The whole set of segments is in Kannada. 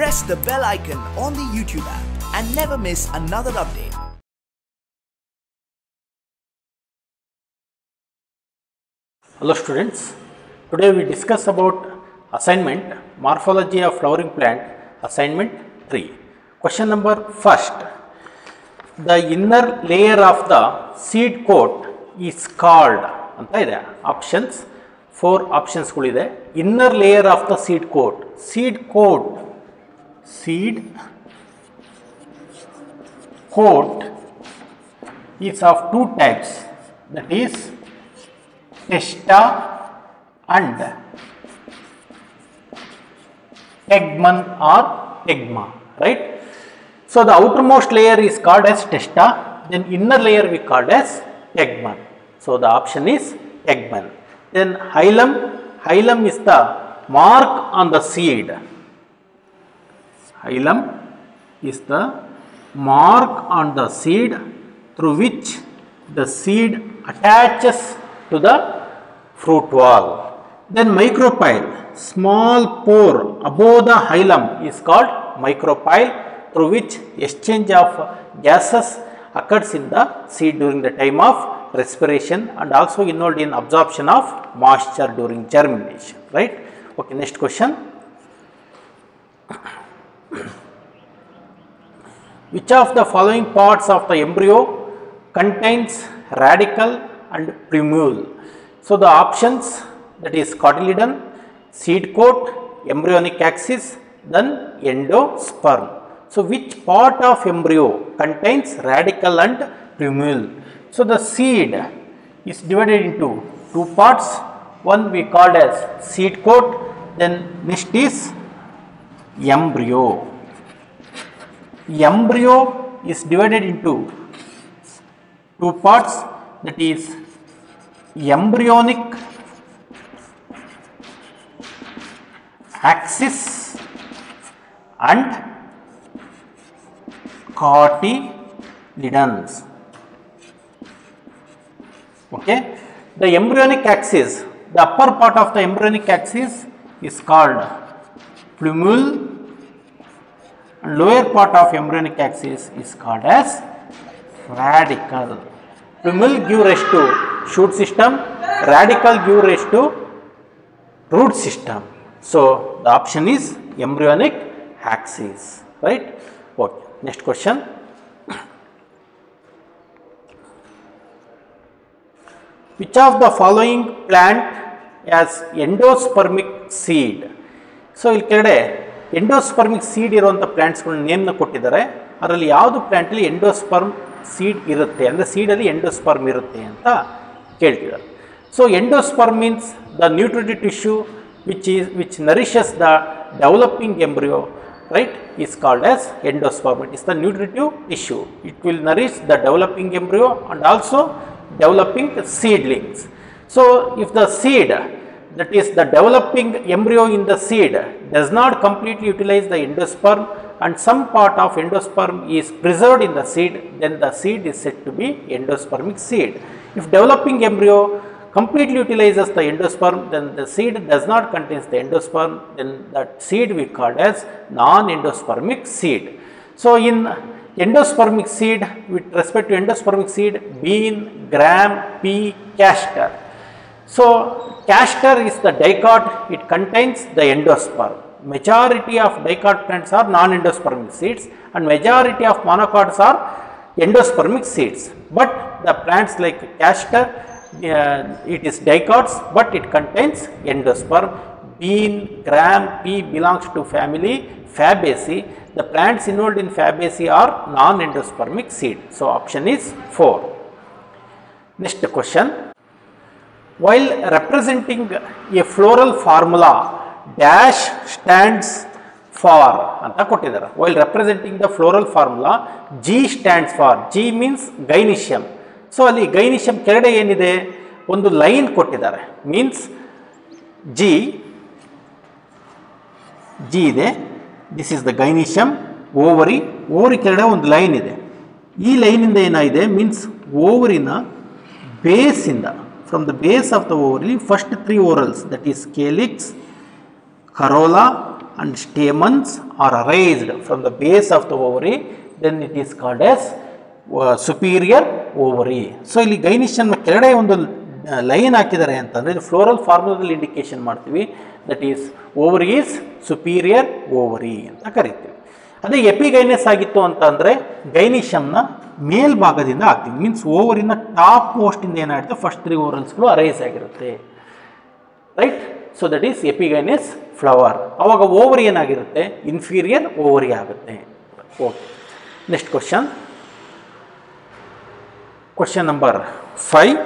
press the bell icon on the YouTube app and never miss another update. Hello students, today we discuss about assignment morphology of flowering plant assignment 3. Question number first, the inner layer of the seed coat is called ಅಂತ ಇದೆ ಆಪ್ಷನ್ಸ್ ಫೋರ್ ಆಪ್ಷನ್ಸ್ಗಳಿದೆ inner layer of the seed coat seed coat seed coat is of two types that is testa and tegmen or tegma right so the outermost layer is called as testa then inner layer we called as tegmen so the option is tegmen then hilum hilum is the mark on the seed hilum is the mark on the seed through which the seed attaches to the fruit wall. Then micropyle, small pore above the hilum is called micropyle through which exchange of gases occurs in the seed during the time of respiration and also involved in absorption of moisture during germination, right? Okay, next question. Which of the following parts of the embryo contains radical and plumule? So, the options that is cotyledon, seed coat, embryonic axis, then endosperm. So, which part of embryo contains radical and plumule? So, the seed is divided into two parts. One we called as seed coat, then next is embryo embryo is divided into two parts that is embryonic axis and cotyledons okay the embryonic axis the upper part of the embryonic axis is called plumule and lower part of embryonic axis is called as radical. Plumule give rise to shoot system, radical give rise to root system. So, the option is embryonic axis, right? Okay. Next question. Which of the following plant has endospermic seed? So ಇಲ್ಲಿ ಕೆಳಗಡೆ ಎಂಡೋಸ್ಪರ್ಮಿಕ್ ಸೀಡ್ ಇರುವಂಥ ಪ್ಲ್ಯಾಂಟ್ಸ್ಗಳನ್ನ ನೇಮ್ನ ಕೊಟ್ಟಿದ್ದಾರೆ ಅದರಲ್ಲಿ ಯಾವುದು ಪ್ಲ್ಯಾಂಟಲ್ಲಿ ಎಂಡೋಸ್ಪರ್ಮ್ ಸೀಡ್ ಇರುತ್ತೆ ಅಂದರೆ ಸೀಡಲ್ಲಿ ಎಂಡೋಸ್ಪರ್ಮ್ ಇರುತ್ತೆ ಅಂತ ಕೇಳ್ತಿದ್ದಾರೆ so endosperm means the nutritive tissue which is which nourishes the developing embryo right is called as endosperm it is the nutritive tissue it will nourish the developing embryo and also developing seedlings. So, if the seed that is the developing embryo in the seed does not completely utilize the endosperm and some part of endosperm is preserved in the seed, then the seed is said to be endospermic seed. If developing embryo completely utilizes the endosperm, then the seed does not contain the endosperm, then that seed we call as non-endospermic seed. So, in endospermic seed with respect to endospermic seed bean, gram, pea, castor. So, castor is the dicot, it contains the endosperm. Majority of dicot plants are non-endospermic seeds and majority of monocots are endospermic seeds. But the plants like castor, uh, it is dicots but it contains endosperm. Bean, gram, pea belongs to family Fabaceae. The plants involved in Fabaceae are non-endospermic seed. So, option is 4. Next question. While representing a floral formula, dash stands for ಅಂತ ಕೊಟ್ಟಿದ್ದಾರೆ while representing the floral formula G stands for G means gynoecium so ಅಲ್ಲಿ ಗೈನಿಷಿಯಮ್ ಕೆಳಗಡೆ ಏನಿದೆ ಒಂದು ಲೈನ್ ಕೊಟ್ಟಿದ್ದಾರೆ ಮೀನ್ಸ್ ಜಿ ಜಿ ಇದೆ this is the gynoecium ovary ovary ಕೆಳಗಡೆ ಒಂದು ಲೈನ್ ಇದೆ ಈ ಲೈನಿಂದ ಏನಾಗಿದೆ ಮೀನ್ಸ್ ಓವರಿನ ಬೇಸಿಂದ from the base of the ovary first three whorls that is calyx corolla and stamens are raised from the base of the ovary, then it is called as uh, superior ovary. So ಇಲ್ಲಿ ಗೈನಿಷನ್ ಕೆಳಗಡೆ ಒಂದು ಲೈನ್ ಹಾಕಿದ್ದಾರೆ ಅಂತಂದರೆ ಇದು ಫ್ಲೋರಲ್ ಫಾರ್ಮುಲಾದಲ್ಲಿ ಇಂಡಿಕೇಶನ್ ಮಾಡ್ತೀವಿ that is ovary is superior ovary ಅಂತ ಕರಿತೀವಿ ಅದೇ ಎಪಿಗೈನಸ್ ಆಗಿತ್ತು ಅಂತಂದರೆ ಗೈನಿಷಮ್ನ ಮೇಲ್ಭಾಗದಿಂದ ಹಾಕ್ತೀವಿ ಮೀನ್ಸ್ ಓವರಿನ ಟಾಪ್ ಮೋಸ್ಟಿಂದ ಏನಾಗುತ್ತೆ ಫಸ್ಟ್ ತ್ರೀ ಓವರಲ್ಸ್ಗಳು ಅರೈಸ್ ಆಗಿರುತ್ತೆ right so that is epigynous flower ಅವಾಗ ಓವರಿ ಏನಾಗಿರುತ್ತೆ ಇನ್ಫೀರಿಯರ್ ಓವರಿ ಆಗುತ್ತೆ okay next question question number five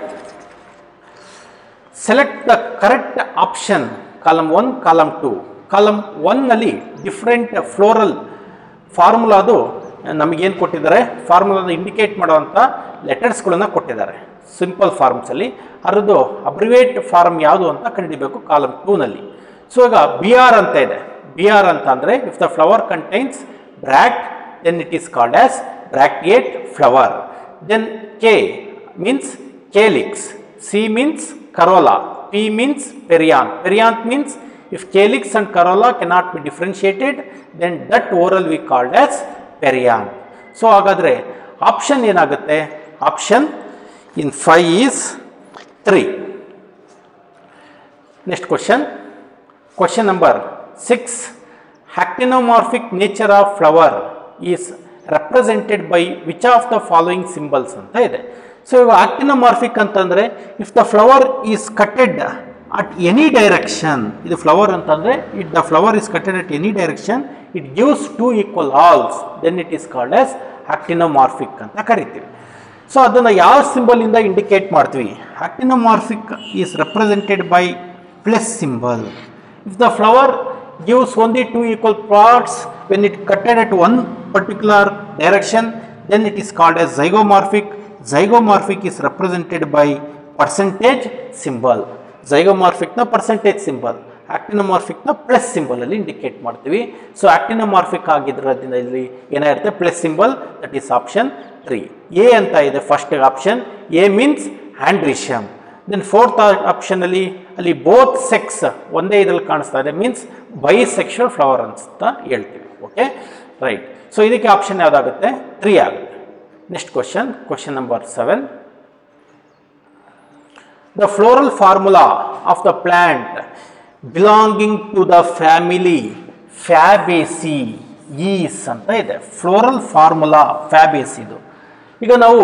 select the correct option column one column two column ಒನ್ನಲ್ಲಿ ಡಿಫ್ರೆಂಟ್ ಫ್ಲೋರಲ್ ಫಾರ್ಮುಲಾದು ನಮಗೇನು ಕೊಟ್ಟಿದ್ದಾರೆ ಫಾರ್ಮುಲಾದ ಇಂಡಿಕೇಟ್ ಮಾಡುವಂಥ ಲೆಟರ್ಸ್ಗಳನ್ನು ಕೊಟ್ಟಿದ್ದಾರೆ ಸಿಂಪಲ್ ಫಾರ್ಮ್ಸಲ್ಲಿ ಅದರದ್ದು ಅಬ್ರಿವೇಟ್ ಫಾರ್ಮ್ ಯಾವುದು ಅಂತ ಕಂಡುಹಿಡಬೇಕು ಕಾಲಮ್ ಟೂನಲ್ಲಿ ಸೊ ಈಗ ಬಿ ಆರ್ ಅಂತ ಇದೆ ಬಿ ಆರ್ ಅಂತ ಅಂದರೆ if the flower contains bract then it is called as bracteate flower then K means calyx C means corolla P means perianth perianth means if calyx and corolla cannot be differentiated then that oral we called as perianth so ಹಾಗಾದರೆ ಆಪ್ಷನ್ ಏನಾಗುತ್ತೆ option in five is three next question question number six actinomorphic nature of flower is represented by which of the following symbols ಅಂತ ಇದೆ ಸೊ ಇವಾಗ ಆಕ್ಟಿನೋಮಾರ್ಫಿಕ್ ಅಂತಂದರೆ if the flower is cutted at any direction ಇದು ಫ್ಲವರ್ ಅಂತಂದರೆ it the flower is cutted at any direction it gives two equal halves then it is called as actinomorphic ಅಂತ ಕರಿತೀವಿ ಸೊ ಅದನ್ನು ಯಾವ ಸಿಂಬಲಿಂದ ಇಂಡಿಕೇಟ್ ಮಾಡ್ತೀವಿ actinomorphic is represented by plus symbol if the flower gives only two equal parts when it cutted at one particular direction then it is called as zygomorphic zygomorphic is represented by percentage symbol zygomorphic ನ percentage symbol ಆಕ್ಟಿನೋಮಾರ್ಫಿಕ್ ನ ಪ್ಲಸ್ ಸಿಂಬಲ್ ಅಲ್ಲಿ ಇಂಡಿಕೇಟ್ ಮಾಡ್ತೀವಿ ಸೊ ಆಕ್ಟಿನೋಮಾರ್ಫಿಕ್ ಆಗಿದ್ರಿಂದ ಇಲ್ಲಿ ಏನಾಗಿರುತ್ತೆ plus symbol that is option three A ಅಂತ ಇದೆ first option A means androecium then fourth ಆಪ್ಷನಲ್ಲಿ ಅಲ್ಲಿ ಬೋತ್ ಸೆಕ್ಸ್ ಒಂದೇ ಇದರಲ್ಲಿ ಕಾಣಿಸ್ತಾ ಇದೆ ಮೀನ್ಸ್ ಬೈ ಸೆಕ್ಷುವಲ್ ಫ್ಲವರ್ ಅಂತ ಹೇಳ್ತೀವಿ ಓಕೆ ರೈಟ್ ಸೊ ಇದಕ್ಕೆ ಆಪ್ಷನ್ ಯಾವುದಾಗುತ್ತೆ ತ್ರೀ ಆಗುತ್ತೆ next question question number seven the floral formula of the plant belonging to the family Fabaceae is ಅಂತ ಇದೆ ಫ್ಲೋರಲ್ ಫಾರ್ಮುಲಾ ಫ್ಯಾಬೇಸಿದು ಈಗ ನಾವು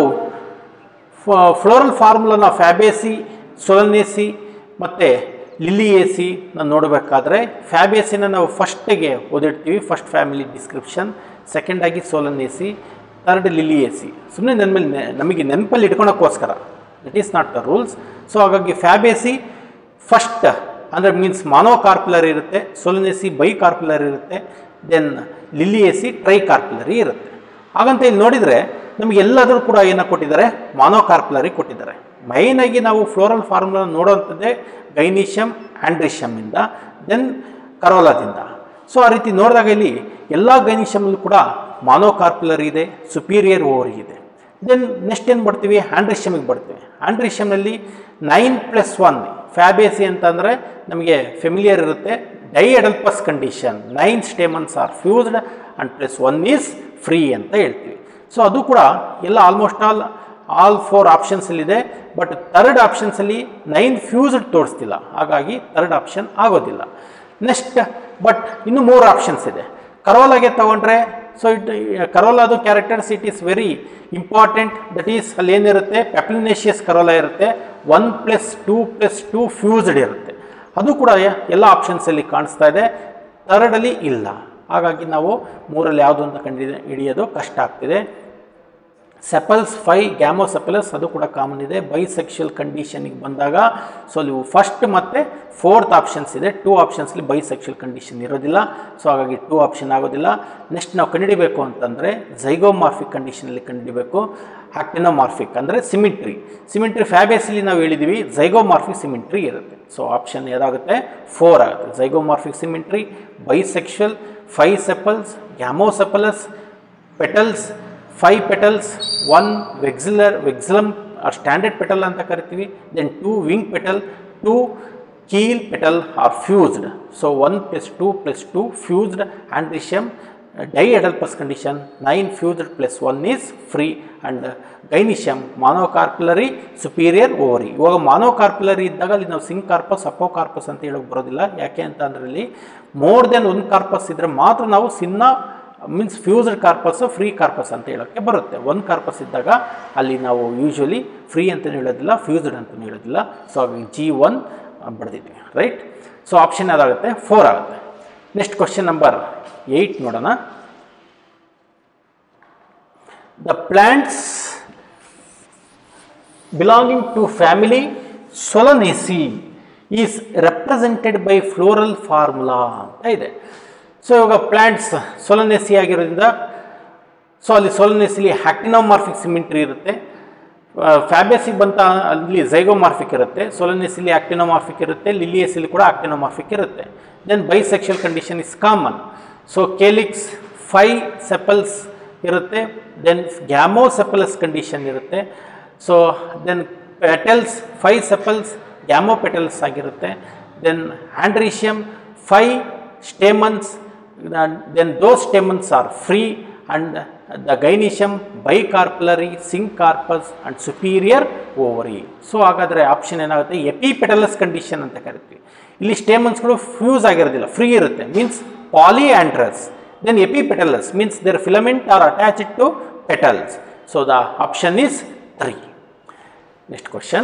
ಫ್ಲೋರಲ್ ಫಾರ್ಮುಲಾನ ಫ್ಯಾಬೇಸಿ ಸೊಲನೇಸಿ ಮತ್ತು ಲಿಲಿಯೇಸಿ ನಾನು ನೋಡಬೇಕಾದ್ರೆ ಫ್ಯಾಬೇಸಿನ ನಾವು ಫಸ್ಟಿಗೆ ಓದಿಡ್ತೀವಿ ಫಸ್ಟ್ ಫ್ಯಾಮಿಲಿ ಡಿಸ್ಕ್ರಿಪ್ಷನ್ ಸೆಕೆಂಡಾಗಿ ಸೋಲನೇಸಿ ಥರ್ಡ್ ಲಿಲಿಯೇಸಿ ಸುಮ್ಮನೆ ನನ್ನ ಮೇಲೆ ನೆ- ನಮಗೆ ನೆನಪಲ್ಲಿ ಇಟ್ಕೊಳಕ್ಕೋಸ್ಕರ that is not the rules so ಹಾಗಾಗಿ ಫ್ಯಾಬೇಸಿ ಫಸ್ಟ್ ಅಂದರೆ ಮೀನ್ಸ್ ಮಾನೋ ಕಾರ್ಪುಲರ್ ಇರುತ್ತೆ ಸೊಲನೇಸಿ ಬೈ ಕಾರ್ಪುಲರ್ ಇರುತ್ತೆ ದೆನ್ ಲಿಲಿಯೇಸಿ ಟ್ರೈ ಕಾರ್ಪುಲರಿ ಇರುತ್ತೆ ಹಾಗಂತ ಇಲ್ಲಿ ನೋಡಿದರೆ ನಮಗೆ ಎಲ್ಲಾದರೂ ಕೂಡ ಏನು ಕೊಟ್ಟಿದ್ದಾರೆ ಮಾನೋಕಾರ್ಪ್ಲರಿ ಕೊಟ್ಟಿದ್ದಾರೆ ಮೈನಾಗಿ ನಾವು ಫ್ಲೋರಲ್ ಫಾರ್ಮುಲಾ ನೋಡೋವಂಥದ್ದೇ ಗೈನಿಷಮ್ ಆ್ಯಂಡ್ರಿಷಮ್ಮಿಂದ ದೆನ್ ಕರೋಲಾದಿಂದ ಸೊ ಆ ರೀತಿ ನೋಡಿದಾಗ ಇಲ್ಲಿ ಎಲ್ಲ ಗೈನಿಷಮಲ್ಲೂ ಕೂಡ ಮಾನೋಕಾರ್ಪ್ಲರಿ ಇದೆ ಸುಪೀರಿಯರ್ ಓವರಿ ಇದೆ ದೆನ್ ನೆಕ್ಸ್ಟ್ ಏನು ಬರ್ತೀವಿ ಆ್ಯಂಡ್ರಿಷಮಿಗೆ ಬರ್ತೀವಿ ಆ್ಯಂಡ್ರಿಷಮ್ನಲ್ಲಿ ನೈನ್ ಪ್ಲಸ್ ಒನ್ ಫ್ಯಾಬೇಸಿ ಅಂತಂದರೆ ನಮಗೆ ಫೆಮಿಲಿಯರ್ ಇರುತ್ತೆ diadelphous condition nine stamens are fused and plus one is free ಅಂತ ಹೇಳ್ತೀವಿ ಸೊ ಅದು ಕೂಡ ಎಲ್ಲ ಆಲ್ಮೋಸ್ಟ್ ಆಲ್ ಆಲ್ ಫೋರ್ ಆಪ್ಷನ್ಸಲ್ಲಿದೆ ಬಟ್ ಥರ್ಡ್ ಆಪ್ಷನ್ಸಲ್ಲಿ ನೈನ್ ಫ್ಯೂಸ್ಡ್ ತೋರಿಸ್ತಿಲ್ಲ ಹಾಗಾಗಿ ಥರ್ಡ್ ಆಪ್ಷನ್ ಆಗೋದಿಲ್ಲ ನೆಕ್ಸ್ಟ್ ಬಟ್ ಇನ್ನು ಮೂರು ಆಪ್ಷನ್ಸ್ ಇದೆ ಕರೋಲಾಗೆ ತಗೊಂಡ್ರೆ ಸೊ ಇಟ್ ಕರೋಲಾದು characters it is very important that is ಅಲ್ಲಿ ಏನಿರುತ್ತೆ ಪೆಪ್ಲಿನೇಷಿಯಸ್ ಕರೋಲಾ ಇರುತ್ತೆ one plus two plus two fused ಇರುತ್ತೆ ಅದು ಕೂಡ ಎಲ್ಲ ಆಪ್ಷನ್ಸಲ್ಲಿ ಕಾಣಿಸ್ತಾ ಇದೆ ಥರ್ಡಲ್ಲಿ ಇಲ್ಲ ಹಾಗಾಗಿ ನಾವು ಮೂರಲ್ಲಿ ಯಾವುದು ಅಂತ ಕಂಡು ಹಿಡಿಯೋದು ಕಷ್ಟ ಆಗ್ತಿದೆ ಸೆಪಲ್ಸ್ ಫೈ ಗ್ಯಾಮೋಸೆಪಲಸ್ ಅದು ಕೂಡ ಕಾಮನ್ ಇದೆ ಬೈಸೆಕ್ಷುವಲ್ ಕಂಡೀಷನಿಗೆ ಬಂದಾಗ ಸೊ ಅಲ್ಲಿ ಫಸ್ಟ್ ಮತ್ತು ಫೋರ್ತ್ ಆಪ್ಷನ್ಸ್ ಇದೆ ಟೂ ಆಪ್ಷನ್ಸ್ಲಿ ಬೈಸೆಕ್ಷುವಲ್ ಕಂಡೀಷನ್ ಇರೋದಿಲ್ಲ ಸೊ ಹಾಗಾಗಿ ಟೂ ಆಪ್ಷನ್ ಆಗೋದಿಲ್ಲ ನೆಕ್ಸ್ಟ್ ನಾವು ಕಂಡುಹಿಡಿಬೇಕು ಅಂತಂದರೆ ಝೈಗೋಮಾರ್ಫಿಕ್ ಕಂಡೀಷನಲ್ಲಿ ಕಂಡುಹಿಡಿಬೇಕು ಆಕ್ಟಿನೋಮಾರ್ಫಿಕ್ ಅಂದರೆ ಸಿಮಿಟ್ರಿ ಸಿಮಿಟ್ರಿ ಫ್ಯಾಬೇಸಲ್ಲಿ ನಾವು ಹೇಳಿದ್ದೀವಿ ಝೈಗೋಮಾರ್ಫಿಕ್ ಸಿಮಿಟ್ರಿ ಇರುತ್ತೆ ಸೊ ಆಪ್ಷನ್ ಏನಾಗುತ್ತೆ ಫೋರ್ ಆಗುತ್ತೆ zygomorphic symmetry bisexual five sepals gamosepalous petals five petals one vexillar vexillum standard petal ಅಂತ ಕರಿತೀವಿ then two wing petal two keel petal are fused. So 1 plus 2 plus 2 fused andricium uh, diadelphous condition 9 fused plus 1 is free and uh, gynoecium monocarpellary superior ovary ಇವಾಗ ಮಾನೋಕಾರ್ಪುಲರಿ ಇದ್ದಾಗ ಅಲ್ಲಿ ನಾವು ಸಿಂಗ್ ಕಾರ್ಪಸ್ ಅಪೋ ಕಾರ್ಪಸ್ ಅಂತ ಹೇಳೋಕೆ ಬರೋದಿಲ್ಲ ಯಾಕೆ ಅಂತ ಅಂದ್ರೆ ಇಲ್ಲಿ ಮೋರ್ ದೆನ್ ಒಂದು ಕಾರ್ಪಸ್ ಇದ್ದರೆ ಮಾತ್ರ ನಾವು ಸಿನ್ನ means fused carpels free carpels ಅಂತ ಹೇಳೋಕ್ಕೆ ಬರುತ್ತೆ ಒಂದು ಕಾರ್ಪಸ್ ಇದ್ದಾಗ ಅಲ್ಲಿ ನಾವು ಯೂಶ್ವಲಿ ಫ್ರೀ ಅಂತಲೂ ಹೇಳೋದಿಲ್ಲ ಫ್ಯೂಸ್ಡ್ ಅಂತಲೂ ಹೇಳೋದಿಲ್ಲ ಸೊ ಹಾಗಾಗಿ ಜಿ ಒನ್ ಬರೆದಿದ್ವಿ ರೈಟ್ ಸೊ ಆಪ್ಷನ್ ಯಾವ್ದಾಗುತ್ತೆ ಫೋರ್ ಆಗುತ್ತೆ ನೆಕ್ಸ್ಟ್ ಕ್ವಶನ್ ನಂಬರ್ ಏಯ್ಟ್ ನೋಡೋಣ the plants belonging to family Solanaceae is represented by floral formula ಅಂತ ಇದೆ ಸೊ ಇವಾಗ ಪ್ಲ್ಯಾಂಟ್ಸ್ ಸೊಲನೆಸಿ ಆಗಿರೋದ್ರಿಂದ ಸೊ ಅಲ್ಲಿ ಸೊಲನೆಸಿಲಿ ಹ್ಯಾಕ್ಟಿನೋಮಾರ್ಫಿಕ್ ಸಿಮಿಂಟ್ರಿ ಇರುತ್ತೆ ಫ್ಯಾಬೇಸಿಗೆ ಬಂತ ಅಲ್ಲಿ ಝೈಗೋಮಾರ್ಫಿಕ್ ಇರುತ್ತೆ ಸೊಲನೆಸಿಲಿ ಆಕ್ಟಿನೋಮಾರ್ಫಿಕ್ ಇರುತ್ತೆ ಲಿಲಿಯಸಿಲಿ ಕೂಡ ಆಕ್ಟಿನೋಮಾರ್ಫಿಕ್ ಇರುತ್ತೆ then bisexual condition is common so calyx five sepals ಇರುತ್ತೆ ದೆನ್ ಗ್ಯಾಮೋಸೆಪಲಸ್ ಕಂಡೀಷನ್ ಇರುತ್ತೆ so then petals five sepals gamopetalous ಆಗಿರುತ್ತೆ then androecium five stamens then those stamens are free and the gynoecium bicarpellary syncarpous and superior ovary so ಹಾಗಾದರೆ ಆಪ್ಷನ್ ಏನಾಗುತ್ತೆ ಎಪಿಪೆಟಲಸ್ ಕಂಡೀಷನ್ ಅಂತ ಕರಿತೀವಿ ಇಲ್ಲಿ ಸ್ಟೇಮನ್ಸ್ಗಳು ಫ್ಯೂಸ್ ಆಗಿರೋದಿಲ್ಲ ಫ್ರೀ ಇರುತ್ತೆ means polyandrous then epipetalous means their filament are attached to petals so the option is 3. Next question.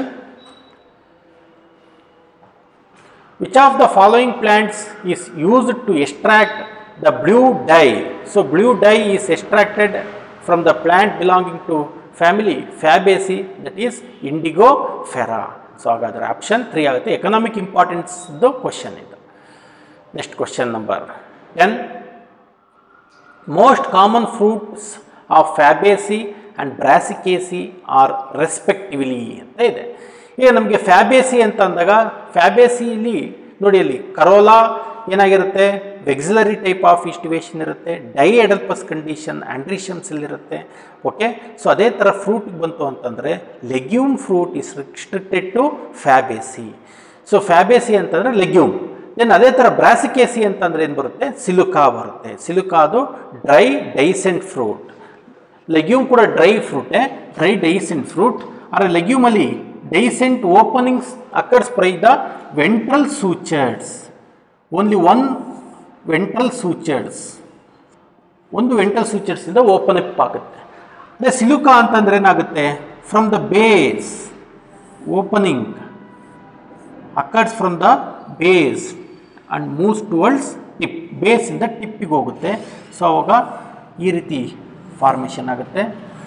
Which of the following plants is used to extract the blue dye? So, blue dye is extracted from the plant belonging to family Fabaceae that is indigo fera. So, ಹಾಗಾದರೆ ಆಪ್ಷನ್ ತ್ರೀ ಆಗುತ್ತೆ ಎಕನಾಮಿಕ್ ಇಂಪಾರ್ಟೆನ್ಸ್ದು ಕ್ವಶನ್ ಇದು next question number ten most common fruits of Fabaceae and Brassicaceae are respectively ಅಂತ ಇದೆ ಈಗ ನಮಗೆ ಫ್ಯಾಬೇಸಿ ಅಂತ ಅಂದಾಗ ಫ್ಯಾಬೇಸಿಲಿ ನೋಡಿ ಅಲ್ಲಿ ಕರೋಲಾ ಏನಾಗಿರುತ್ತೆ ವೆಕ್ಸಿಲರಿ ಟೈಪ್ ಆಫ್ ಇಸ್ಟಿವೇಷನ್ ಇರುತ್ತೆ ಡೈ ಎಡಲ್ಪಸ್ ಕಂಡೀಷನ್ ಆ್ಯಂಡ್ರಿಷಮ್ಸಲ್ಲಿರುತ್ತೆ ಓಕೆ ಸೊ ಅದೇ ಥರ ಫ್ರೂಟಿಗೆ ಬಂತು ಅಂತಂದರೆ legume fruit is restricted to Fabaceae so Fabaceae ಅಂತಂದರೆ ಲೆಗ್ಯೂಮ್ ದೆನ್ ಅದೇ ಥರ ಬ್ರಾಸಿಕೇಸಿ ಅಂತಂದರೆ ಏನು ಬರುತ್ತೆ ಸಿಲುಕಾ ಬರುತ್ತೆ ಸಿಲುಕಾ ಅದು ಡ್ರೈ ಡೈಸೆಂಟ್ ಫ್ರೂಟ್ ಲೆಗ್ಯೂಮ್ ಕೂಡ ಡ್ರೈ ಫ್ರೂಟೇ ಡ್ರೈ ಡೈಸೆಂಟ್ ಫ್ರೂಟ್ ಆದರೆ ಲೆಗ್ಯೂಮಲ್ಲಿ dehiscent openings occurs by the ventral sutures only one ventral sutures ಒಂದು ವೆಂಟ್ರಲ್ ಸೂಚರ್ಸಿಂದ ಓಪನ್ ಅಪ್ ಆಗುತ್ತೆ ಅದೇ ಸಿಲುಕಾ ಅಂತಂದ್ರೆ ಏನಾಗುತ್ತೆ from the base opening occurs from the base and moves towards tip ಬೇಸಿಂದ ಟಿಪ್ಪಿಗೆ ಹೋಗುತ್ತೆ ಸೊ ಅವಾಗ ಈ ರೀತಿ ಫಾರ್ಮೇಷನ್ ಆಗುತ್ತೆ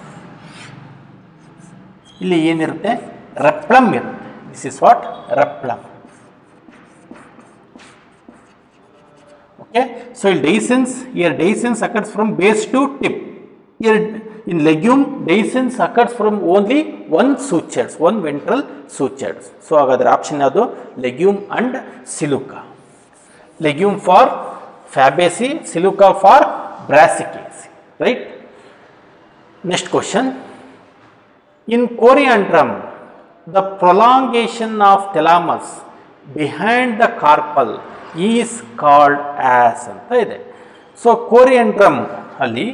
ಇಲ್ಲಿ ಏನಿರುತ್ತೆ ರೆಪ್ಲಮ್ ಇರುತ್ತೆ this is what replum okay so ಇಲ್ಲಿ dehiscence here dehiscence occurs from base to tip here in legume dehiscence occurs from only one sutures one ventral sutures so ಹಾಗಾದ್ರೆ ಆಪ್ಷನ್ ಯಾವುದು legume and siliqua legume for Fabaceae siliqua for Brassicaceae right next question in Coriandrum the prolongation of thalamus behind the carpel is called as ಅಂತ ಇದೆ ಸೊ ಕೋರಿಯಾಂಡ್ರಮ್ ಅಲ್ಲಿ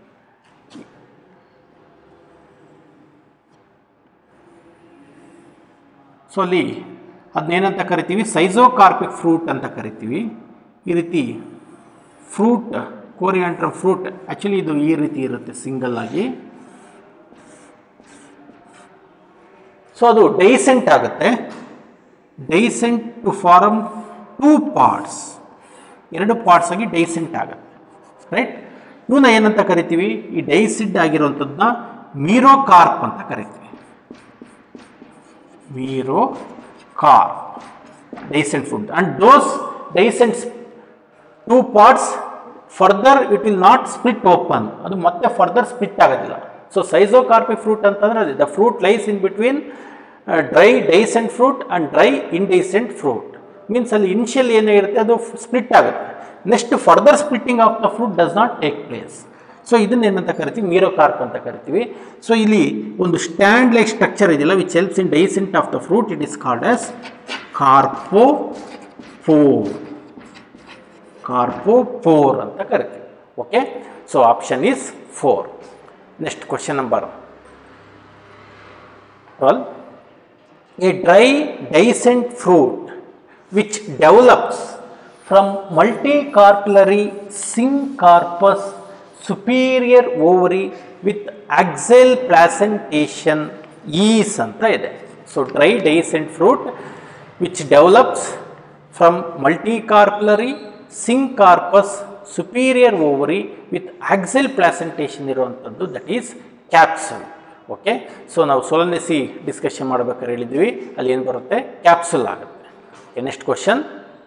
ಸೊ ಅಲ್ಲಿ ಅದನ್ನೇನಂತ ಕರಿತೀವಿ ಸೈಜೋಕಾರ್ಪಿಕ್ ಫ್ರೂಟ್ ಅಂತ ಕರಿತೀವಿ ಈ ರೀತಿ ಫ್ರೂಟ್ ಕೋರಿಯಾಂಡ್ರಮ್ ಫ್ರೂಟ್ ಆ್ಯಕ್ಚುಲಿ ಇದು ಈ ರೀತಿ ಇರುತ್ತೆ ಸಿಂಗಲ್ ಆಗಿ ಸೊ ಅದು ಡೈಸೆಂಟ್ ಆಗುತ್ತೆ dehiscent to form two parts ಎರಡು ಪಾರ್ಟ್ಸ್ ಆಗಿ ಡೈಸೆಂಟ್ ಆಗುತ್ತೆ ರೈಟ್ ಇವನ್ನ ಏನಂತ ಕರಿತೀವಿ ಈ ಡೈಸಿಡ್ ಆಗಿರುವಂಥದ್ದನ್ನ ಮೀರೋಕಾರ್ಪ್ ಅಂತ ಕರಿತೀವಿ mericarp dehiscent food and those dehiscents two parts further it will not split open ಅದು ಮತ್ತೆ ಫರ್ದರ್ ಸ್ಪ್ಲಿಟ್ ಆಗೋದಿಲ್ಲ ಸೊ ಸೈಜೋಕಾರ್ಪಿಕ್ ಫ್ರೂಟ್ ಅಂತಂದ್ರೆ ಅದೇ the fruit lies in between dry dehiscent fruit and dry indehiscent fruit means ಅಲ್ಲಿ ಇನಿಷಿಯಲ್ ಏನಿರುತ್ತೆ ಅದು ಸ್ಪ್ಲಿಟ್ ಆಗುತ್ತೆ next further splitting of the fruit does not take place so ಇದನ್ನ ಏನಂತ ಕರಿತೀವಿ ಮೀರೋಕಾರ್ಪ್ ಅಂತ ಕರಿತೀವಿ ಸೊ ಇಲ್ಲಿ ಒಂದು ಸ್ಟ್ಯಾಂಡ್ ಲೈಕ್ ಸ್ಟ್ರಕ್ಚರ್ ಇದೆಯಲ್ಲ which helps in dehiscent of the fruit it is called as carpophore carpophore ಅಂತ ಕರಿತೀವಿ okay so option is four next question number twelve a dry dehiscent fruit which develops from multicarpellary syncarpous superior ovary with axial placentation is ಅಂತ ಇದೆ so dry dehiscent fruit which develops from multicarpellary syncarpous superior ovary with axile placentation ಇರುವಂಥದ್ದು that is capsule okay so ನಾವು ಸೋಲನೆಸಿ ಡಿಸ್ಕಷನ್ ಮಾಡ್ಬೇಕಾದ್ರೆ ಹೇಳಿದ್ವಿ ಅಲ್ಲಿ ಏನು ಬರುತ್ತೆ ಕ್ಯಾಪ್ಸುಲ್ ಆಗುತ್ತೆ okay next question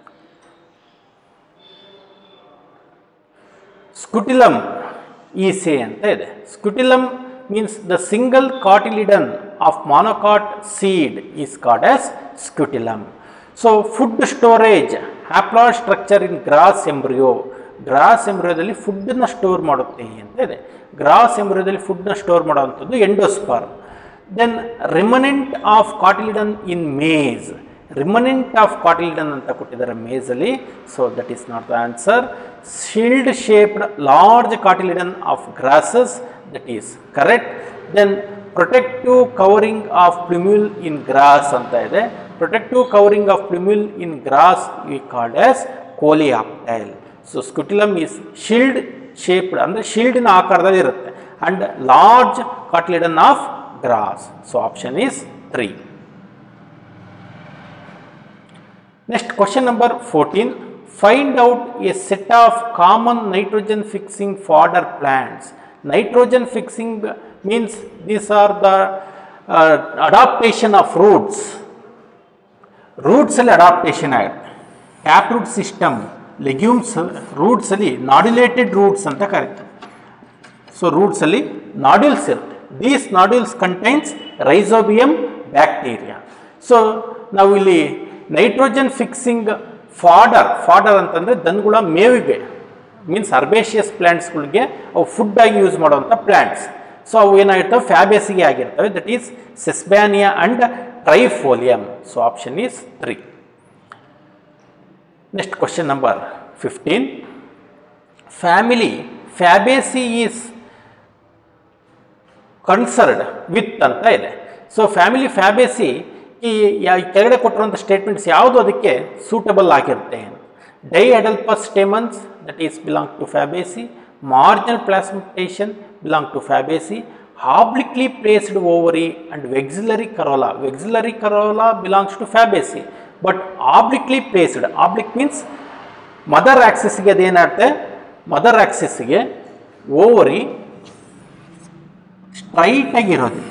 scutellum is ಅಂತ ಇದೆ scutellum means the single cotyledon of monocot seed is called as scutellum so food storage haploid structure in grass embryo grass ಎಂಬ್ರಿಯೋದಲ್ಲಿ ಫುಡ್ಡನ್ನು ಸ್ಟೋರ್ ಮಾಡುತ್ತೆ ಅಂತ ಇದೆ ಗ್ರಾಸ್ ಎಂಬ್ರಿಯೋದಲ್ಲಿ ಫುಡ್ನ ಸ್ಟೋರ್ ಮಾಡುವಂಥದ್ದು endosperm then remnant of cotyledon in maize remnant of cotyledon ಅಂತ ಕೊಟ್ಟಿದ್ದಾರೆ ಮೇಜಲ್ಲಿ so that is not the answer shield shaped large cotyledon of grasses that is correct then protective covering of plumule in grass ಅಂತ ಇದೆ protective covering of plumule in grass we called as coleoptile so scutellum is shield shaped ಅಂದರೆ ಶಿಲ್ಡಿನ ಆಕಾರದಲ್ಲಿ ಇರುತ್ತೆ and large cotyledon of grass so option is three next question number fourteen find out a set of common nitrogen fixing fodder plants nitrogen fixing means these are the adaptation of roots ರೂಟ್ಸಲ್ಲಿ ಅಡಾಪ್ಟೇಷನ್ ಆಗುತ್ತೆ ಟ್ಯಾಪ್ ರೂಟ್ ಸಿಸ್ಟಮ್ ಲೆಗ್ಯೂಮ್ಸ್ ರೂಟ್ಸಲ್ಲಿ ನಾಡ್ಯುಲೇಟೆಡ್ ರೂಟ್ಸ್ ಅಂತ ಕರಿತೀವಿ ಸೊ ರೂಟ್ಸಲ್ಲಿ ನಾಡ್ಯೂಲ್ಸ್ ಇರುತ್ತೆ these nodules contains Rhizobium bacteria so ನಾವು ಇಲ್ಲಿ ನೈಟ್ರೋಜನ್ ಫಿಕ್ಸಿಂಗ್ ಫಾಡರ್ ಫಾಡರ್ ಅಂತಂದರೆ ದನಗಳ ಮೇವಿಗೆ ಮೀನ್ಸ್ ಅರ್ಬೇಷಿಯಸ್ ಪ್ಲ್ಯಾಂಟ್ಸ್ಗಳಿಗೆ ಅವು ಫುಡ್ ಆಗಿ ಯೂಸ್ ಮಾಡುವಂಥ ಪ್ಲ್ಯಾಂಟ್ಸ್ ಸೊ ಅವು ಏನಾಗಿರ್ತವೆ ಫ್ಯಾಬೇಸಿಗೆ ಆಗಿರ್ತವೆ that is Sesbania and Trifolium so option is three next question number fifteen family Fabaceae is concerned with ಅಂತ ಇದೆ ಸೊ ಫ್ಯಾಮಿಲಿ ಫ್ಯಾಬೇಸಿ ಈ ಯಾ- ಈ ಕೆಳಗಡೆ ಕೊಟ್ಟಿರುವಂಥ ಸ್ಟೇಟ್ಮೆಂಟ್ಸ್ ಯಾವುದು ಅದಕ್ಕೆ ಸೂಟಬಲ್ ಆಗಿರುತ್ತೆ diadelphous stamens that is belong to Fabaceae marginal placentation belong to Fabaceae obliquely placed ovary and vexillary corolla vexillary corolla belongs to Fabaceae but obliquely placed oblique means mother ಆಕ್ಸಿಸ್ಗೆ ಅದೇನಾಗುತ್ತೆ ಮದರ್ ಆಕ್ಸಿಸ್ಗೆ ಓವರಿ ಸ್ಟ್ರೈಟ್ ಆಗಿರೋದಿಲ್ಲ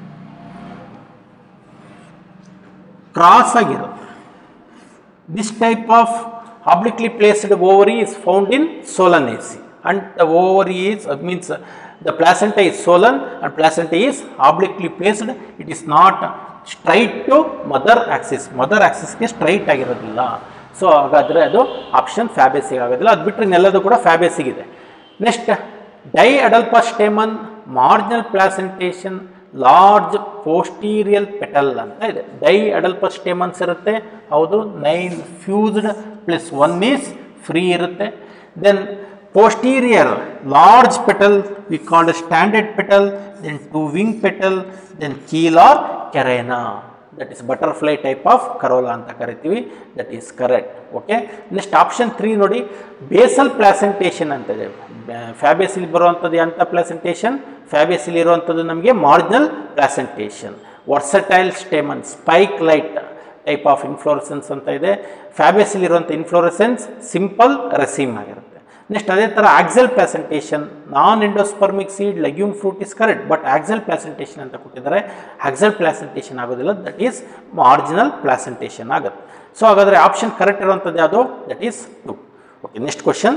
ಕ್ರಾಸ್ ಆಗಿರುತ್ತೆ this type of obliquely placed ovary is found in Solanaceae and the ovary is means the placenta is swollen and placenta is obliquely placed it is not straight to mother axis mother ಆಕ್ಸಿಸ್ಗೆ ಸ್ಟ್ರೈಟ್ ಆಗಿರೋದಿಲ್ಲ ಸೊ ಹಾಗಾದರೆ ಅದು ಆಪ್ಷನ್ ಫ್ಯಾಬೇಸಿಗೆ ಆಗೋದಿಲ್ಲ ಅದು ಬಿಟ್ಟರೆ ಇನ್ನೆಲ್ಲದೂ ಕೂಡ ಫ್ಯಾಬೇಸಿಗಿದೆ next diadelphous stamen marginal placentation large posterior petal ಅಂತ ಇದೆ ಡೈ ಅಡಲ್ಪ ಸ್ಟೆಮನ್ಸ್ ಇರುತ್ತೆ ಹೌದು nine fused plus one is free ಇರುತ್ತೆ then posterior large petal we called standard petal then two wing petal then keel are carina that is butterfly type of corolla ಅಂತ ಕರಿತೀವಿ that is correct okay next option three ನೋಡಿ ಬೇಸಲ್ ಪ್ಲಾಸೆಂಟೇಷನ್ ಅಂತ ಇದೆ ಫ್ಯಾಬೇಸಿಲಿ ಬರುವಂಥದ್ದು ಎಂಥ ಪ್ಲಾಸೆಂಟೇಷನ್ ಫ್ಯಾಬೇಸಿಲಿ ಇರುವಂಥದ್ದು ನಮಗೆ marginal placentation versatile stamen spikelet type of inflorescence ಅಂತ ಇದೆ ಫ್ಯಾಬೇಸಿಲಿ ಇರುವಂಥ ಇನ್ಫ್ಲೋರೆಸೆನ್ಸ್ ಸಿಂಪಲ್ ರೆಸೀಮ್ ಆಗಿರುತ್ತೆ ನೆಕ್ಸ್ಟ್ ಅದೇ ಥರ axile placentation non endospermic seed legume fruit is correct but axile placentation ಅಂತ ಕೊಟ್ಟಿದ್ದಾರೆ ಆಕ್ಸೆಲ್ ಪ್ಲಾಸೆಂಟೇಷನ್ ಆಗೋದಿಲ್ಲ ದಟ್ ಈಸ್ ಮಾರ್ಜಿನಲ್ ಪ್ಲಾಸೆಂಟೇಷನ್ ಆಗುತ್ತೆ ಸೊ ಹಾಗಾದರೆ ಆಪ್ಷನ್ ಕರೆಕ್ಟ್ ಇರುವಂಥದ್ದು ಯಾವುದು that is two okay next question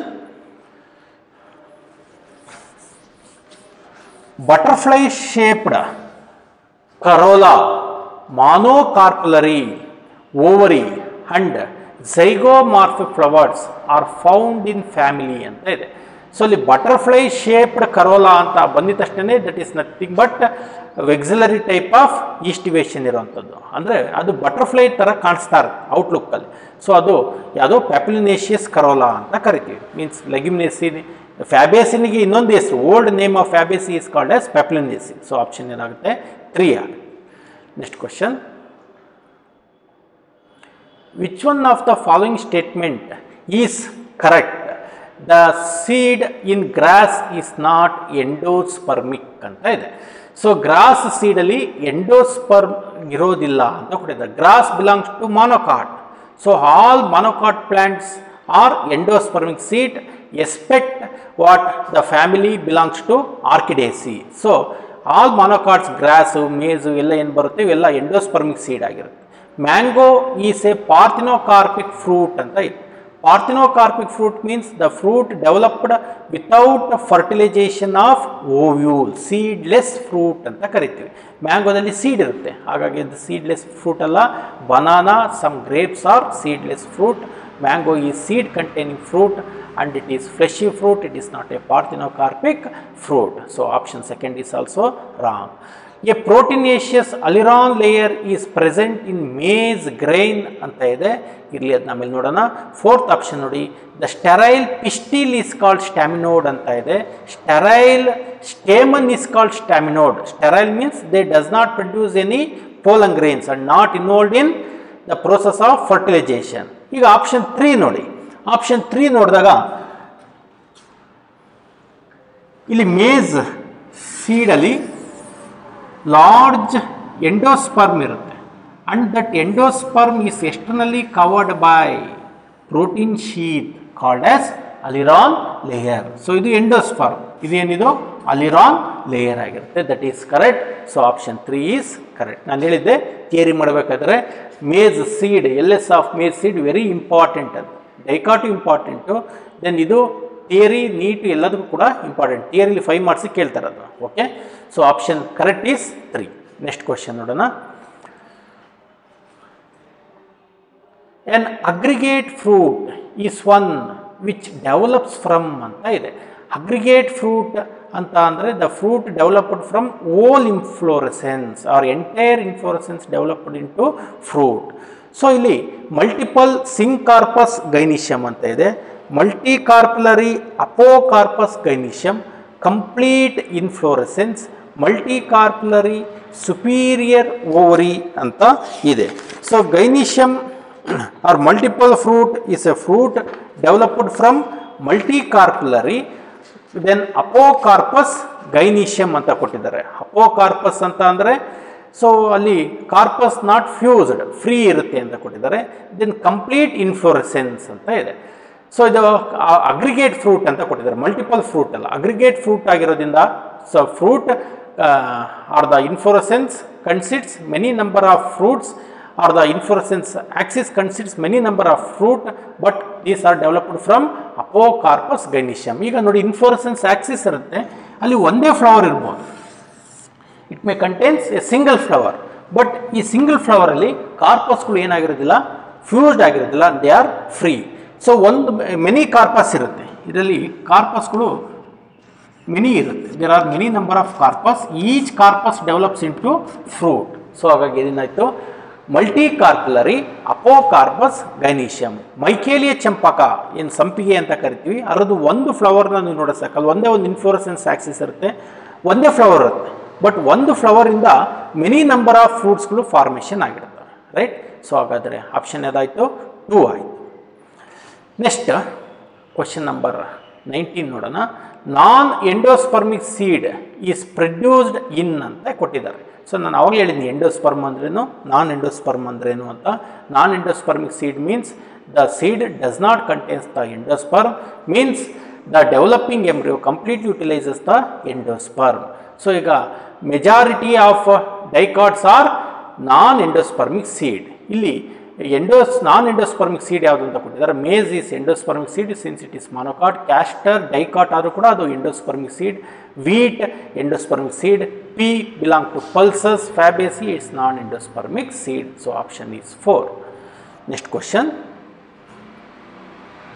butterfly shaped corolla monocarpellary ovary and zygomorphic flowers are found in family ಅಂತ ಇದೆ ಸೊ ಅಲ್ಲಿ ಬಟರ್ಫ್ಲೈ ಶೇಪ್ಡ್ ಕರೋಲಾ ಅಂತ ಬಂದಿದ ತಕ್ಷಣ that is nothing but vexillary type of aestivation ಇರುವಂಥದ್ದು ಅಂದರೆ ಅದು ಬಟರ್ಫ್ಲೈ ಥರ ಕಾಣಿಸ್ತಾ ಇರುತ್ತೆ ಔಟ್ಲುಕ್ಕಲ್ಲಿ ಸೊ ಅದು ಯಾವುದೋ ಪ್ಯಾಪಿಲಿನೇಷಿಯಸ್ ಕರೋಲಾ ಅಂತ ಕರಿತೀವಿ ಮೀನ್ಸ್ ಲೆಗ್ಯುಮಿನೇಸಿ ಫ್ಯಾಬೇಸಿನಿಗೆ ಇನ್ನೊಂದು ಹೆಸರು old name of Fabaceae is called as Papilionaceae so option ಏನಾಗುತ್ತೆ three are next question which one of the following statement is correct the seed in grass is not endospermic ಅಂತ ಇದೆ ಸೊ ಗ್ರಾಸ್ ಸೀಡಲ್ಲಿ ಎಂಡೋಸ್ಪರ್ಮ್ ಇರೋದಿಲ್ಲ ಅಂತ ಕೊಟ್ಟಿದ್ದಾರೆ grass belongs to monocot so all monocot plants are endospermic seed except what the family belongs to Orchidaceae so all monocots grass maize ಎಲ್ಲ ಏನು ಬರುತ್ತೆ ಇವೆಲ್ಲ ಎಂಡೋಸ್ಪರ್ಮಿಕ್ ಸೀಡ್ ಆಗಿರುತ್ತೆ mango is a parthenocarpic fruit ಅಂತ ಇದೆ parthenocarpic fruit means the fruit developed without fertilization of ovule seedless fruit ಅಂತ ಕರಿತೀವಿ ಮ್ಯಾಂಗೋದಲ್ಲಿ ಸೀಡ್ ಇರುತ್ತೆ ಹಾಗಾಗಿ ಅದು ಸೀಡ್ಲೆಸ್ ಫ್ರೂಟ್ ಅಲ್ಲ banana some grapes are seedless fruit mango ಈ seed containing fruit and it is fleshy fruit it is not a parthenocarpic fruit so option second is also wrong a proteinaceous aliron layer is present in maize grain ಅಂತ ಇದೆ ಇರಲಿ ಅದು ಆಮೇಲೆ ನೋಡೋಣ ಫೋರ್ತ್ ಆಪ್ಷನ್ ನೋಡಿ the sterile pistil is called staminode ಅಂತ ಇದೆ sterile stamen is called staminode sterile means they does not produce any pollen grains and not involved in the process of fertilization ಈಗ ಆಪ್ಷನ್ ತ್ರೀ ನೋಡಿ ಆಪ್ಷನ್ ತ್ರೀ ನೋಡಿದಾಗ ಇಲ್ಲಿ ಮೇಜ್ ಸೀಡಲ್ಲಿ ಲಾರ್ಜ್ ಎಂಡೋಸ್ಪರ್ಮ್ ಇರುತ್ತೆ and that endosperm is externally covered by protein sheet called as aleurone layer so ಇದು ಎಂಡೋಸ್ಪರ್ಮ್ ಇದೇನಿದು ಅಲಿರಾನ್ ಲೇಯರ್ ಆಗಿರುತ್ತೆ that is correct so option three is correct ನಾನು ಹೇಳಿದ್ದೆ ಥಿಯರಿ ಮಾಡಬೇಕಾದ್ರೆ maize seed L S of maize seed very important ಅದು ಡೈಕಾಟು ಇಂಪಾರ್ಟೆಂಟು ದೆನ್ ಇದು ಥಿಯರಿ ನೀಟು ಎಲ್ಲದಕ್ಕೂ ಕೂಡ ಇಂಪಾರ್ಟೆಂಟ್ ಥಿಯರಿಲಿ ಫೈವ್ ಮಾರ್ಕ್ಸ್ ಕೇಳ್ತಾರೆ ಅದು okay so option correct is three next question ನೋಡೋಣ an aggregate fruit is one which develops from ಅಂತ ಇದೆ ಅಗ್ರಿಗೇಟ್ ಫ್ರೂಟ್ ಅಂತ ಅಂದರೆ the fruit developed from whole inflorescence or entire inflorescence developed in to fruit so ಇಲ್ಲಿ ಮಲ್ಟಿಪಲ್ ಸಿಂಕಾರ್ಪಸ್ ಗೈನಿಷಿಯಮ್ ಅಂತ ಇದೆ multicarpellary apocarpous gynoecium complete inflorescence multicarpellary superior ovary ಅಂತ ಇದೆ so gynoecium are multiple fruit is a fruit developed from multicarpellary then apocarpous gynoecium ಅಂತ ಕೊಟ್ಟಿದ್ದಾರೆ ಅಪೋಕಾರ್ಪಸ್ ಅಂತ ಅಂದರೆ ಸೊ ಅಲ್ಲಿ ಕಾರ್ಪಸ್ ನಾಟ್ ಫ್ಯೂಸ್ಡ್ ಫ್ರೀ ಇರುತ್ತೆ ಅಂತ ಕೊಟ್ಟಿದ್ದಾರೆ ದೆನ್ ಕಂಪ್ಲೀಟ್ ಇನ್ಫ್ಲೋರೆಸೆನ್ಸ್ ಅಂತ ಇದೆ ಸೊ ಇದು ಅಗ್ರಿಗೇಟ್ ಫ್ರೂಟ್ ಅಂತ ಕೊಟ್ಟಿದ್ದಾರೆ ಮಲ್ಟಿಪಲ್ ಫ್ರೂಟ್ ಅಲ್ಲ ಅಗ್ರಿಗೇಟ್ ಫ್ರೂಟ್ ಆಗಿರೋದ್ರಿಂದ so fruit are the inflorescence consists many number of fruits are the inflorescence axis consists many number of fruit but these are developed from apocarpous gynoecium ಈಗ ನೋಡಿ ಇನ್ಫ್ಲೋರೆಸೆನ್ಸ್ ಆಕ್ಸಿಸ್ ಇರುತ್ತೆ ಅಲ್ಲಿ ಒಂದೇ ಫ್ಲವರ್ ಇರ್ಬೋದು it may contains a single flower but ಈ ಸಿಂಗಲ್ ಫ್ಲವರಲ್ಲಿ ಕಾರ್ಪಸ್ಗಳು ಏನಾಗಿರೋದಿಲ್ಲ ಫ್ಯೂಸ್ಡ್ ಆಗಿರೋದಿಲ್ಲ ದೇ ಆರ್ ಫ್ರೀ ಸೊ ಒಂದು ಮೆನಿ ಕಾರ್ಪಸ್ ಇರುತ್ತೆ ಇದರಲ್ಲಿ ಕಾರ್ಪಸ್ಗಳು ಮೆನಿ ಇರುತ್ತೆ there are many number of carpels each carpels develops in to fruit so ಹಾಗಾಗಿ ಏನಾಯಿತು ಮಲ್ಟಿ ಕಾರ್ಪುಲರಿ ಅಪೋಕಾರ್ಪಸ್ ಗೈನೀಷಿಯಮ್ ಮೈಕೇಲಿಯ ಚಂಪಕ ಏನು ಸಂಪಿಗೆ ಅಂತ ಕರಿತೀವಿ ಅದರದ್ದು ಒಂದು ಫ್ಲವರ್ನ ನೀವು ನೋಡೋ ಸಾಕಲ್ಲ ಒಂದೇ ಒಂದು ಇನ್ಫ್ಲೋರೆಸೆನ್ಸ್ ಆಕ್ಸಿಸ್ ಇರುತ್ತೆ ಒಂದೇ ಫ್ಲವರ್ ಇರುತ್ತೆ ಬಟ್ ಒಂದು ಫ್ಲವರಿಂದ ಮೆನಿ ನಂಬರ್ ಆಫ್ ಫ್ರೂಟ್ಸ್ಗಳು ಫಾರ್ಮೇಷನ್ ಆಗಿರ್ತವೆ ರೈಟ್ ಸೊ ಹಾಗಾದರೆ ಆಪ್ಷನ್ ಯಾವ್ದಾಯಿತು ಟೂ ಆಯಿತು ನೆಕ್ಸ್ಟ್ ಕ್ವಶನ್ ನಂಬರ್ ನೈನ್ಟೀನ್ ನೋಡೋಣ non endospermic seed is produced in ಅಂತ ಕೊಟ್ಟಿದ್ದಾರೆ ಸೊ ನಾನು ಅವಾಗಲೇ ಹೇಳಿದ್ದೀನಿ ಎಂಡೋಸ್ಪರ್ಮ್ ಅಂದ್ರೇನು ನಾನ್ ಎಂಡೋಸ್ಪರ್ಮ್ ಅಂದ್ರೇನು ಅಂತ non endospermic seed means the seed does not contains the endosperm means the developing embryo complete utilises the endosperm so ಈಗ majority of dicots are non endospermic seed ಇಲ್ಲಿ ಎಂಡೋಸ್ ನಾನ್ ಎಂಡೋಸ್ಪರ್ಮಿಕ್ ಸೀಡ್ ಯಾವುದು ಅಂತ ಕೊಟ್ಟಿದ್ದಾರೆ maize is endospermic seed since it is monocot castor dicot ಆದರೂ ಕೂಡ ಅದು endospermic seed wheat endospermic seed pea belong to pulses Fabaceae it's non endospermic seed so option is four next question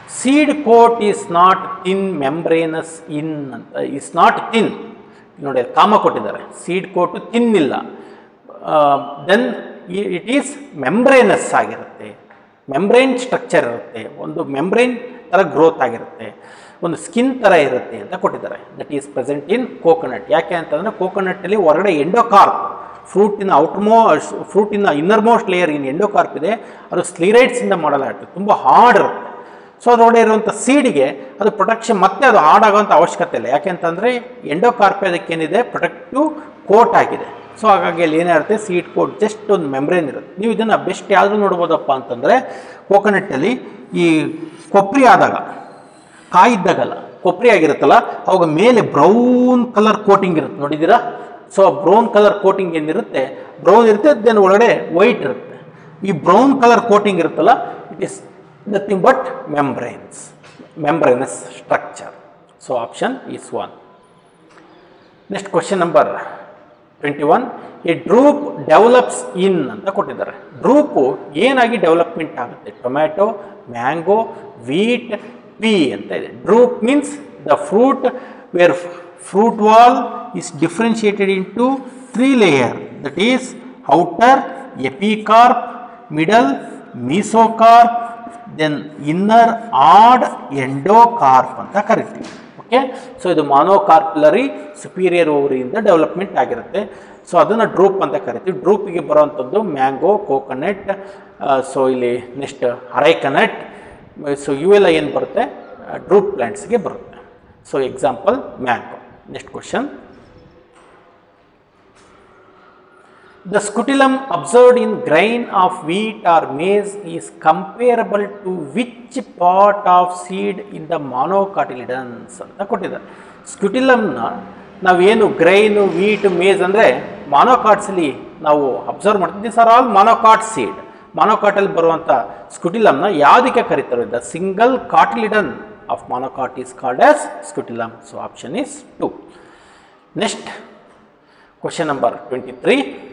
seed coat is not thin membranous in ಅಂತ ಈಸ್ ನಾಟ್ ಥಿನ್ ನೋಡಿ ಅಲ್ಲಿ ಕಾಮ ಕೊಟ್ಟಿದ್ದಾರೆ ಸೀಡ್ ಕೋಟು ಥಿನ್ ಇಲ್ಲ ದೆನ್ ಇಟ್ ಈಸ್ ಮೆಂಬ್ರೇನಸ್ ಆಗಿರುತ್ತೆ ಮೆಂಬ್ರೇನ್ ಸ್ಟ್ರಕ್ಚರ್ ಇರುತ್ತೆ ಒಂದು ಮೆಂಬ್ರೇನ್ ಥರ ಗ್ರೋತ್ ಆಗಿರುತ್ತೆ ಒಂದು ಸ್ಕಿನ್ ಥರ ಇರುತ್ತೆ ಅಂತ ಕೊಟ್ಟಿದ್ದಾರೆ that is present in coconut ಯಾಕೆ ಅಂತಂದರೆ ಕೋಕೋನಟ್ಟಲ್ಲಿ ಹೊರಗಡೆ ಎಂಡೋಕಾರ್ಪ್ ಫ್ರೂಟಿನ ಔಟ್ಮೋ ಫ್ರೂಟಿನ innermost layer in endocarp ಇದೆ ಅದು ಸ್ಲೀರೈಡ್ಸಿಂದ ಮಾಡಲಾಗುತ್ತೆ ತುಂಬ ಹಾರ್ಡ್ ಇರುತ್ತೆ ಸೊ ಅದರೊಳಗೆ ಇರುವಂಥ ಸೀಡಿಗೆ ಅದು ಪ್ರೊಟೆಕ್ಷನ್ ಮತ್ತೆ ಅದು ಹಾಡಾಗೋಂಥ ಅವಶ್ಯಕತೆ ಇಲ್ಲ ಯಾಕೆಂತಂದರೆ ಎಂಡೋಕಾರ್ಪೆ ಅದಕ್ಕೇನಿದೆ ಪ್ರೊಟೆಕ್ಟಿವ್ ಕೋಟ್ ಆಗಿದೆ ಸೊ ಹಾಗಾಗಿ ಅಲ್ಲಿ ಏನಿರುತ್ತೆ ಸೀಡ್ ಕೋಟ್ ಜಸ್ಟ್ ಒಂದು ಮೆಮ್ರೇನ್ ಇರುತ್ತೆ ನೀವು ಇದನ್ನು ಬೆಸ್ಟ್ ಯಾವುದು ನೋಡ್ಬೋದಪ್ಪ ಅಂತಂದರೆ ಕೋಕೋನಟ್ಟಲ್ಲಿ ಈ ಕೊಬ್ಬರಿ ಆದಾಗ ಕಾಯಿದ್ದಾಗಲ್ಲ ಕೊಬ್ಬರಿ ಆಗಿರುತ್ತಲ್ಲ ಅವಾಗ ಮೇಲೆ ಬ್ರೌನ್ ಕಲರ್ ಕೋಟಿಂಗ್ ಇರುತ್ತೆ ನೋಡಿದ್ದೀರಾ ಸೊ ಬ್ರೌನ್ ಕಲರ್ ಕೋಟಿಂಗ್ ಏನಿರುತ್ತೆ ಬ್ರೌನ್ ಇರುತ್ತೆ ದೆನ್ ಒಳಗಡೆ ವೈಟ್ ಇರುತ್ತೆ ಈ ಬ್ರೌನ್ ಕಲರ್ ಕೋಟಿಂಗ್ ಇರುತ್ತಲ್ಲ it is nothing but membranes membranous structure so option is one next question number twenty one a drupe develops in ಅಂತ ಕೊಟ್ಟಿದ್ದಾರೆ ಡ್ರೂಪು ಏನಾಗಿ ಡೆವಲಪ್ಮೆಂಟ್ ಆಗುತ್ತೆ ಟೊಮ್ಯಾಟೊ ಮ್ಯಾಂಗೋ ವೀಟ್ ಪೀ ಅಂತ ಇದೆ drupe means the fruit where fruit wall is differentiated into three layer that is outer epicarp middle mesocarp then inner odd endocarp ಅಂತ ಕರಿತೀವಿ ಓಕೆ ಸೊ ಇದು ಮಾನೋಕಾರ್ಪುಲರಿ ಸುಪೀರಿಯರ್ ಓವರಿಯಿಂದ ಡೆವಲಪ್ಮೆಂಟ್ ಆಗಿರುತ್ತೆ ಸೊ ಅದನ್ನು ಡ್ರೂಪ್ ಅಂತ ಕರಿತೀವಿ ಡ್ರೂಪಿಗೆ ಬರುವಂಥದ್ದು ಮ್ಯಾಂಗೋ ಕೋಕೋನಟ್ ಸೊ ಇಲ್ಲಿ ನೆಕ್ಸ್ಟ್ ಅರೈಕನಟ್ ಸೊ ಇವೆಲ್ಲ ಏನು ಬರುತ್ತೆ ಡ್ರೂಪ್ ಪ್ಲ್ಯಾಂಟ್ಸ್ಗೆ ಬರುತ್ತೆ so example mango next question The scutellum observed in grain of wheat or maize is comparable to which part of seed in the monocotyledons ಅಂತ ಕೊಟ್ಟಿದ್ದಾರೆ ಸ್ಕ್ಯುಟಿಲಮ್ನ ನಾವೇನು ಗ್ರೈನು ವೀಟ್ ಮೇಜ್ ಅಂದರೆ ಮಾನೋಕಾಟ್ಸಲ್ಲಿ ನಾವು ಅಬ್ಸರ್ವ್ ಮಾಡ್ತೀವಿ this are all monocot seed ಮಾನೋಕಾಟಲ್ಲಿ ಬರುವಂಥ ಸ್ಕ್ಯುಟಿಲಮ್ನ ಯಾವುದಕ್ಕೆ ಕರೀತಾರೆ the single cotyledon of monocot is called as scutellum so option is two next question number twenty three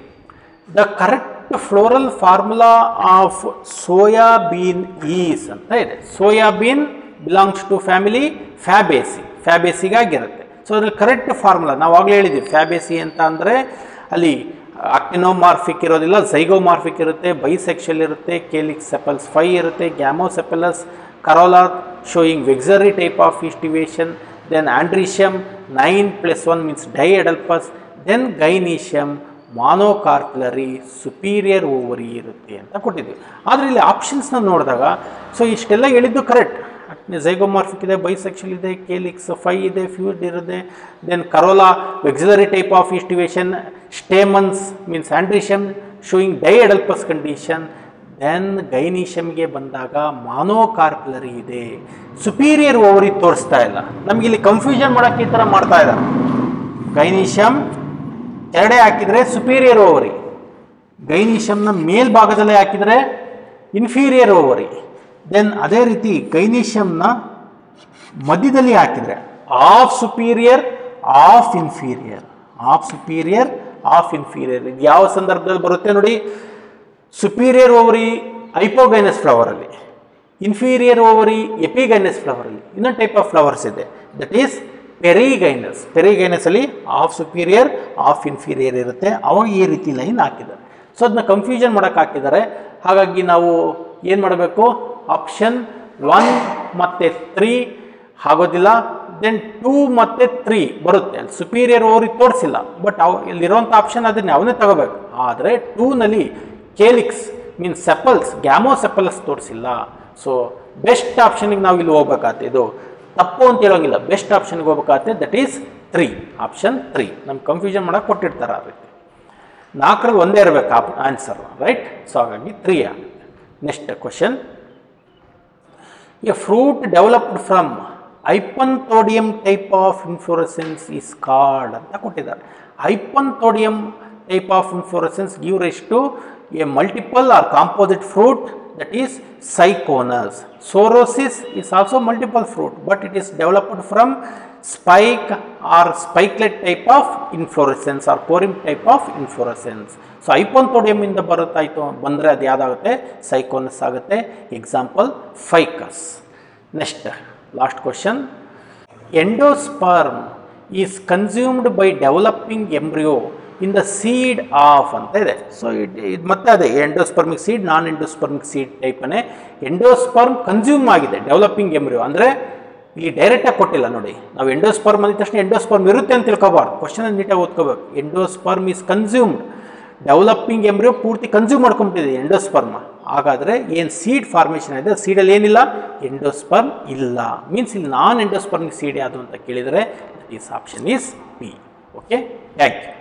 the correct floral formula of soybean is ಅಂತ ಇದೆ soybean belongs to family Fabaceae ಫ್ಯಾಬೇಸಿಗಾಗಿರುತ್ತೆ ಸೊ ಅದ್ರಲ್ಲಿ ಕರೆಕ್ಟ್ ಫಾರ್ಮುಲಾ ನಾವು ಆಗಲೇ ಹೇಳಿದ್ವಿ ಫ್ಯಾಬೇಸಿ ಅಂತ ಅಂದರೆ ಅಲ್ಲಿ ಅಕ್ಟಿನೋಮಾರ್ಫಿಕ್ ಇರೋದಿಲ್ಲ ಝೈಗೋಮಾರ್ಫಿಕ್ ಇರುತ್ತೆ ಬೈಸೆಕ್ಷಲ್ ಇರುತ್ತೆ ಕೇಲಿಕ್ಸ್ ಸೆಪಲ್ಸ್ ಫೈ ಇರುತ್ತೆ gamosepalous corolla showing vexillary type of aestivation then androecium nine plus one means diadelphous then gynoecium monocarpellary superior ovary ಇರುತ್ತೆ ಅಂತ ಕೊಟ್ಟಿದ್ವಿ ಆದರೆ ಇಲ್ಲಿ ಆಪ್ಷನ್ಸ್ನ ನೋಡಿದಾಗ ಸೊ ಇಷ್ಟೆಲ್ಲ ಹೇಳಿದ್ದು ಕರೆಕ್ಟ್ ಝೈಗೋಮಾರ್ಫಿಕ್ ಇದೆ ಬೈಸೆಕ್ಷಲ್ ಇದೆ ಕೇಲಿಕ್ಸ್ ಫೈ ಇದೆ ಫ್ಯೂಡ್ ಇರುತ್ತೆ then corolla vexillary type of aestivation stamens means androecium showing diadelphous condition then ಗೈನೀಷಮ್ಗೆ ಬಂದಾಗ ಮಾನೋಕಾರ್ಕ್ಯುಲರಿ ಇದೆ ಸುಪೀರಿಯರ್ ಓವರಿ ತೋರಿಸ್ತಾ ಇಲ್ಲ ನಮ್ಗೆ ಇಲ್ಲಿ ಕನ್ಫ್ಯೂಷನ್ ಮಾಡೋಕ್ಕೆ ಈ ಥರ ಮಾಡ್ತಾ ಇದ್ದಾರೆ ಗೈನೀಷಮ್ ಎರಡೇ ಹಾಕಿದರೆ ಸುಪೀರಿಯರ್ ಓವರಿ ಗೈನೀಷಮ್ನ ಮೇಲ್ಭಾಗದಲ್ಲೇ ಹಾಕಿದರೆ ಇನ್ಫೀರಿಯರ್ ಓವರಿ ದೆನ್ ಅದೇ ರೀತಿ ಗೈನೀಷಮ್ನ ಮಧ್ಯದಲ್ಲಿ ಹಾಕಿದರೆ half superior half inferior half superior half inferior ಇದು ಯಾವ ಸಂದರ್ಭದಲ್ಲಿ ಬರುತ್ತೆ ನೋಡಿ ಸುಪೀರಿಯರ್ ಓವರಿ ಐಪೋಗೈನಸ್ ಫ್ಲವರಲ್ಲಿ ಇನ್ಫೀರಿಯರ್ ಓವರಿ ಎಪಿಗೈನಸ್ ಫ್ಲವರಲ್ಲಿ ಇನ್ನೊಂದು ಟೈಪ್ ಆಫ್ ಫ್ಲವರ್ಸ್ ಇದೆ ದಟ್ ಈಸ್ ಪೆರಿಗೈನಸ್ ಪೆರಿಗೈನಸ್ ಅಲ್ಲಿ ಆಫ್ ಸುಪೀರಿಯರ್ ಆಫ್ ಇನ್ಫೀರಿಯರ್ ಇರುತ್ತೆ ಅವಾಗ ಈ ರೀತಿ ಲೈನ್ ಹಾಕಿದ್ದಾರೆ ಸೊ ಅದನ್ನ ಕನ್ಫ್ಯೂಷನ್ ಮಾಡೋಕೆ ಹಾಕಿದ್ದಾರೆ ಹಾಗಾಗಿ ನಾವು ಏನು ಮಾಡಬೇಕು ಆಪ್ಷನ್ ಒನ್ ಮತ್ತು ತ್ರೀ ಆಗೋದಿಲ್ಲ ದೆನ್ ಟೂ ಮತ್ತು ತ್ರೀ ಬರುತ್ತೆ ಅಲ್ಲಿ ಸುಪೀರಿಯರ್ ಓವರಿಗೆ ತೋರಿಸಿಲ್ಲ ಬಟ್ ಅವು ಇಲ್ಲಿರುವಂಥ ಆಪ್ಷನ್ ಅದನ್ನ ಅವನೇ ತಗೋಬೇಕು ಆದರೆ ಟೂನಲ್ಲಿ calyx means sepals gamo sepals ತೋರಿಸಿಲ್ಲ ಸೊ ಬೆಸ್ಟ್ ಆಪ್ಷನ್ಗೆ ನಾವು ಇಲ್ಲಿ ಹೋಗ್ಬೇಕಾಗತ್ತೆ ಇದು ತಪ್ಪು ಅಂತ ಹೇಳೋಂಗಿಲ್ಲ ಬೆಸ್ಟ್ ಆಪ್ಷನ್ಗೆ ಹೋಗ್ಬೇಕಾಗತ್ತೆ that is three option three ನಮ್ಗೆ ಕನ್ಫ್ಯೂಷನ್ ಮಾಡೋಕೆ ಕೊಟ್ಟಿರ್ತಾರೆ ಆ ರೀತಿ ನಾಲ್ಕರಲ್ಲಿ ಒಂದೇ ಇರಬೇಕು ಆಪ್ ಆನ್ಸರ್ ರೈಟ್ ಸೊ ಹಾಗಾಗಿ ತ್ರೀ ಆಗುತ್ತೆ next question a fruit developed from hypanthodium type of inflorescence is called ಅಂತ ಕೊಟ್ಟಿದ್ದಾರೆ hypanthodium type of inflorescence give rise to a multiple or composite fruit that is Syconus. Sorosis is also multiple fruit, but it is developed from spike or spikelet type of inflorescence or porym type of inflorescence. So hypanthodium ಇಂದ ಬರುತ್ತಾಯಿತು ಬಂದರೆ ಅದು ಯಾವುದಾಗುತ್ತೆ ಸೈಕೋನಸ್ ಆಗುತ್ತೆ example Ficus next last question endosperm is consumed by developing embryo in the seed of ಅಂತ ಇದೆ ಸೊ ಇದು ಮತ್ತೆ ಅದೇ endospermic seed non endospermic seed ಟೈಪನೇ ಎಂಡೋಸ್ಪರ್ಮ್ ಕನ್ಸ್ಯೂಮ್ ಆಗಿದೆ ಡೆವಲಪಿಂಗ್ ಎಂಬ್ರಿಯೋ ಅಂದರೆ ಇಲ್ಲಿ ಡೈರೆಕ್ಟಾಗಿ ಕೊಟ್ಟಿಲ್ಲ ನೋಡಿ ನಾವು ಎಂಡೋಸ್ಪರ್ಮ್ ಅಂದ ತಕ್ಷಣ ಎಂಡೋಸ್ಪರ್ಮ್ ಇರುತ್ತೆ ಅಂತ ತಿಳ್ಕೊಬಾರ್ದು ಕ್ವಶನ್ ನೀಟಾಗಿ ಓದ್ಕೋಬೇಕು endosperm is consumed developing embryo ಪೂರ್ತಿ ಕನ್ಸ್ಯೂಮ್ ಮಾಡ್ಕೊಂಬಿಟ್ಟಿದೆ ಎಂಡೋಸ್ಪರ್ಮ್ ಹಾಗಾದರೆ ಏನು ಸೀಡ್ ಫಾರ್ಮೇಷನ್ ಇದೆ ಸೀಡಲ್ಲಿ ಏನಿಲ್ಲ ಎಂಡೋಸ್ಪರ್ಮ್ ಇಲ್ಲ ಮೀನ್ಸ್ ಇಲ್ಲಿ ನಾನ್ ಎಂಡೋಸ್ಪರ್ಮಿಕ್ ಸೀಡ್ ಯಾವುದು ಅಂತ ಕೇಳಿದರೆ that is option is B okay thank you